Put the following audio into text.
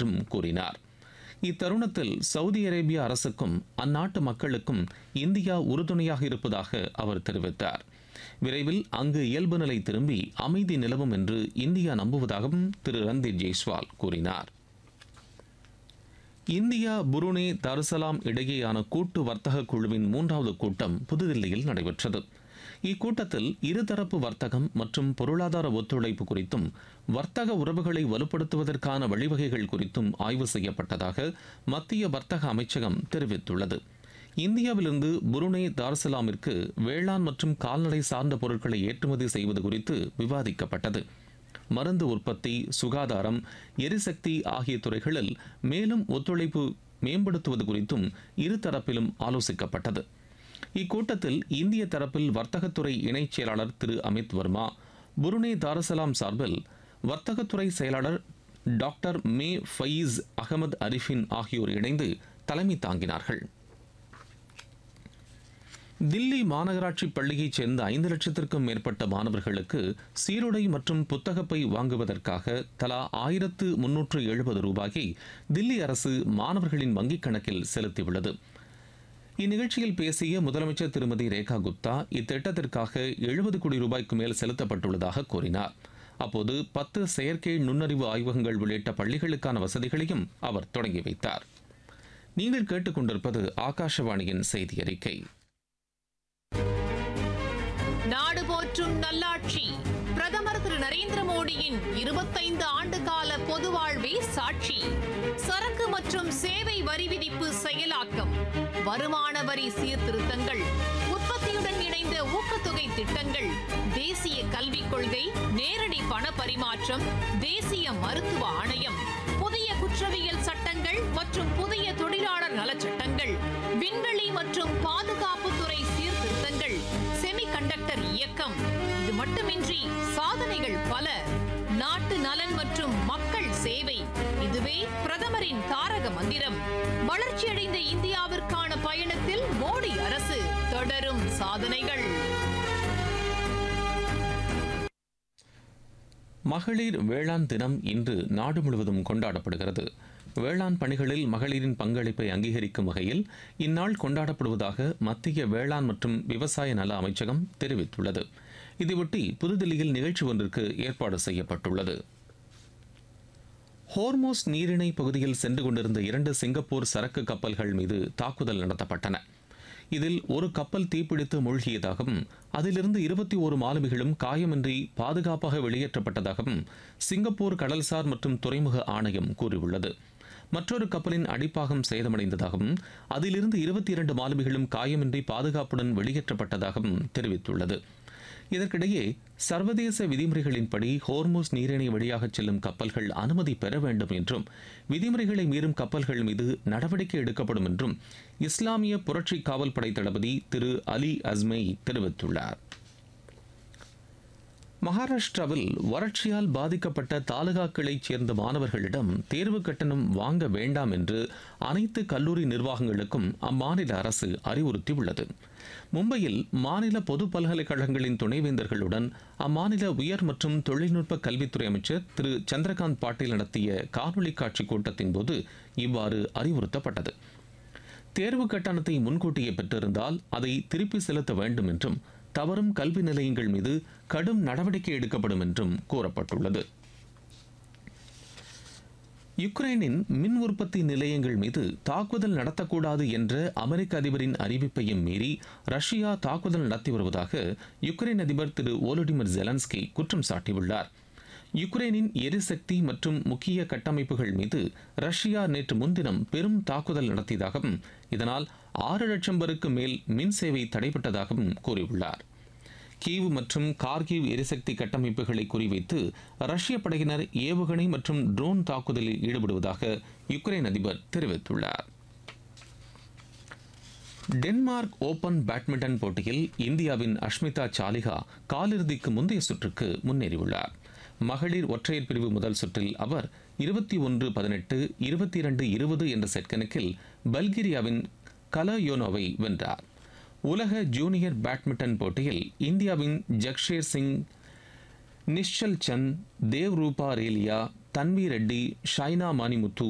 என்றும் கூறினார் இத்தருணத்தில் சவுதி அரேபிய அரசுக்கும் அந்நாட்டு மக்களுக்கும் இந்தியா உறுதுணையாக இருப்பதாக அவர் தெரிவித்தார் விரைவில் அங்கு இயல்பு நிலை திரும்பி அமைதி நிலவும் என்று இந்தியா நம்புவதாகவும் திரு ரந்தீப் ஜெய்ஸ்வால் கூறினார் இந்தியா புருனே தருசலாம் இடையேயான கூட்டு வர்த்தக குழுவின் மூன்றாவது கூட்டம் புதுதில்லியில் நடைபெற்றது இக்கூட்டத்தில் இருதரப்பு வர்த்தகம் மற்றும் பொருளாதார ஒத்துழைப்பு குறித்தும் வர்த்தக உறவுகளை வலுப்படுத்துவதற்கான வழிவகைகள் குறித்தும் ஆய்வு செய்யப்பட்டதாக மத்திய வர்த்தக அமைச்சகம் தெரிவித்துள்ளது இந்தியாவிலிருந்து புருனே தார்சலாமிற்கு வேளாண் மற்றும் கால்நடை சார்ந்த பொருட்களை ஏற்றுமதி செய்வது குறித்து விவாதிக்கப்பட்டது மருந்து உற்பத்தி சுகாதாரம் எரிசக்தி ஆகிய துறைகளில் மேலும் ஒத்துழைப்பு மேம்படுத்துவது குறித்தும் இருதரப்பிலும் ஆலோசிக்கப்பட்டது இக்கூட்டத்தில் இந்திய தரப்பில் வர்த்தகத்துறை இணைச் செயலாளர் திரு அமித் வர்மா புருனே தாரசலாம் சார்பில் வர்த்தகத்துறை செயலாளர் doctor Mei Fayeez Ahmad Arifin ஆகியோர் இணைந்து தலைமை தாங்கினார்கள் தில்லி மாநகராட்சி பள்ளியைச் சேர்ந்த ஐந்து லட்சத்திற்கும் மேற்பட்ட மாணவர்களுக்கு சீருடை மற்றும் புத்தகப்பை வாங்குவதற்காக தலா ஆயிரத்து முன்னூற்று எழுபது ரூபாயை தில்லி அரசு மாணவர்களின் வங்கிக் கணக்கில் செலுத்தியுள்ளது இந்நிகழ்ச்சியில் பேசிய முதலமைச்சர் திருமதி ரேகா குப்தா இத்திட்டத்திற்காக எழுபது கோடி ரூபாய்க்கு மேல் செலுத்தப்பட்டுள்ளதாக கூறினார் அப்போது பத்து செயற்கை நுண்ணறிவு ஆய்வகங்கள் உள்ளிட்ட பள்ளிகளுக்கான வசதிகளையும் அவர் தொடங்கி வைத்தார் நீங்கள் கேட்டுக்கொண்டிருப்பது ஆகாஷவாணியின் செய்தி அறிக்கை நாடு போற்றும் நல்லாட்சி பிரதமர் திரு நரேந்திர மோடியின் இருபத்தைந்து ஆண்டு கால பொது வாழ்வே சாட்சி சரக்கு மற்றும் சேவை வரி விதிப்பு செயலாக்கம் வருமான வரி சீர்திருத்தங்கள் உற்பத்தியுடன் இணைந்த ஊக்கத்தொகை திட்டங்கள் தேசிய கல்விக் கொள்கை நேரடி பண பரிமாற்றம் தேசிய மருத்துவ ஆணையம் புதிய குற்றவியல் சட்டங்கள் மற்றும் புதிய தொழிலாளர் நலச்சட்டங்கள் விண்வெளி மற்றும் பாதுகாப்புத்துறை சீர்திருத்தங்கள் செமிகண்டக்டர் இயக்கம் இது மட்டுமின்றி சாதனைகள் பல நாட்டு நலன் மற்றும் மக்கள் சேவை இதுவே பிரதமரின் தாரக மந்திரம் வளர்ச்சியடைந்த இந்தியாவிற்கான பயணத்தில் மோடி அரசு தொடரும் சாதனைகள் மகளிர் வேளாண் தினம் இன்று நாடு முழுவதும் கொண்டாடப்படுகிறது வேளாண் பணிகளில் மகளிரின் பங்களிப்பை அங்கீகரிக்கும் வகையில் இந்நாள் கொண்டாடப்படுவதாக மத்திய வேளாண் மற்றும் விவசாய நல அமைச்சகம் தெரிவித்துள்ளது இதையொட்டி புதுதில்லியில் நிகழ்ச்சி ஒன்றிற்கு ஏற்பாடு செய்யப்பட்டுள்ளது ஹோர்மோஸ் நீரிணை பகுதியில் சென்று கொண்டிருந்த இரண்டு சிங்கப்பூர் சரக்கு கப்பல்கள் மீது தாக்குதல் நடத்தப்பட்டன இதில் ஒரு கப்பல் தீப்பிடித்து மூழ்கியதாகவும் அதிலிருந்து இருபத்தி ஓரு மாலுமிகளும் காயமின்றி பாதுகாப்பாக வெளியேற்றப்பட்டதாகவும் சிங்கப்பூர் கடல்சார் மற்றும் துறைமுக ஆணையம் கூறியுள்ளது மற்றொரு கப்பலின் அடிப்பாகம் சேதமடைந்ததாகவும் அதிலிருந்து இருபத்தி இரண்டு மாலுமிகளும் காயமின்றி பாதுகாப்புடன் வெளியேற்றப்பட்டதாகவும் தெரிவித்துள்ளது இதற்கிடையே சர்வதேச விதிமுறைகளின்படி ஹோர்மோஸ் நீரிணை வழியாக செல்லும் கப்பல்கள் அனுமதி பெற வேண்டும் என்றும் விதிமுறைகளை மீறும் கப்பல்கள் மீது நடவடிக்கை எடுக்கப்படும் என்றும் இஸ்லாமிய புரட்சி காவல் படை தளபதி திரு அலி அஸ்மை தெரிவித்துள்ளார் மகாராஷ்டிராவில் வறட்சியால் பாதிக்கப்பட்ட தாலுகாக்களைச் சேர்ந்த மாணவர்களிடம் தேர்வு கட்டணம் வாங்க வேண்டாம் என்று அனைத்து கல்லூரி நிர்வாகங்களுக்கும் அம்மாநில அரசு அறிவுறுத்தியுள்ளது மும்பையில் மாநில பொது பல்கலைக்கழகங்களின் துணைவேந்தர்களுடன் அம்மாநில உயர் மற்றும் தொழில்நுட்ப கல்வித்துறை அமைச்சர் திரு சந்திரகாந்த் பாட்டீல் நடத்திய காணொலி காட்சி கூட்டத்தின் போது இவ்வாறு அறிவுறுத்தப்பட்டது தேர்வு கட்டணத்தை முன்கூட்டியே பெற்றிருந்தால் அதை திருப்பி செலுத்த வேண்டும் என்றும் தவறும் கல்வி நிலையங்கள் மீது கடும் நடவடிக்கை எடுக்கப்படும் என்றும் கூறப்பட்டுள்ளது யுக்ரைனின் மின் உற்பத்தி நிலையங்கள் மீது தாக்குதல் நடத்தக்கூடாது என்ற அமெரிக்க அதிபரின் அறிவிப்பையும் மீறி ரஷ்யா தாக்குதல் நடத்தி வருவதாக யுக்ரைன் அதிபர் திரு ஓலோடிமிர் ஜெலன்ஸ்கி குற்றம் சாட்டியுள்ளார் யுக்ரைனின் எரிசக்தி மற்றும் முக்கிய கட்டமைப்புகள் மீது ரஷ்யா நேற்று முன்தினம் பெரும் தாக்குதல் நடத்தியதாகவும் இதனால் ஆறு லட்சம் பேருக்கு மேல் மின் சேவை தடைபட்டதாகவும் கூறியுள்ளார் கீவ் மற்றும் கார்கிவ் எரிசக்தி கட்டமைப்புகளை குறிவைத்து ரஷ்ய படையினர் ஏவுகணை மற்றும் ட்ரோன் தாக்குதலில் ஈடுபடுவதாக யுக்ரைன் அதிபர் தெரிவித்துள்ளார் டென்மார்க் ஓபன் பேட்மிண்டன் போட்டியில் இந்தியாவின் அஷ்மிதா சாலிகா காலிறுதிக்கு முந்தைய சுற்றுக்கு முன்னேறியுள்ளார் மகளிர் ஒற்றையர் பிரிவு முதல் சுற்றில் அவர் இருபத்தி ஒன்று பதினெட்டு இருபத்தி இரண்டு இருபது என்ற செட் கணக்கில் பல்கேரியாவின் கலயோனோவை வென்றார் உலக ஜூனியர் பேட்மிண்டன் போட்டியில் இந்தியாவின் ஜக்ஷேர் சிங் நிஷல் சந்த் தேவ் ரூபா ரேலியா தன்வி ரெட்டி ஷைனா மானிமுத்து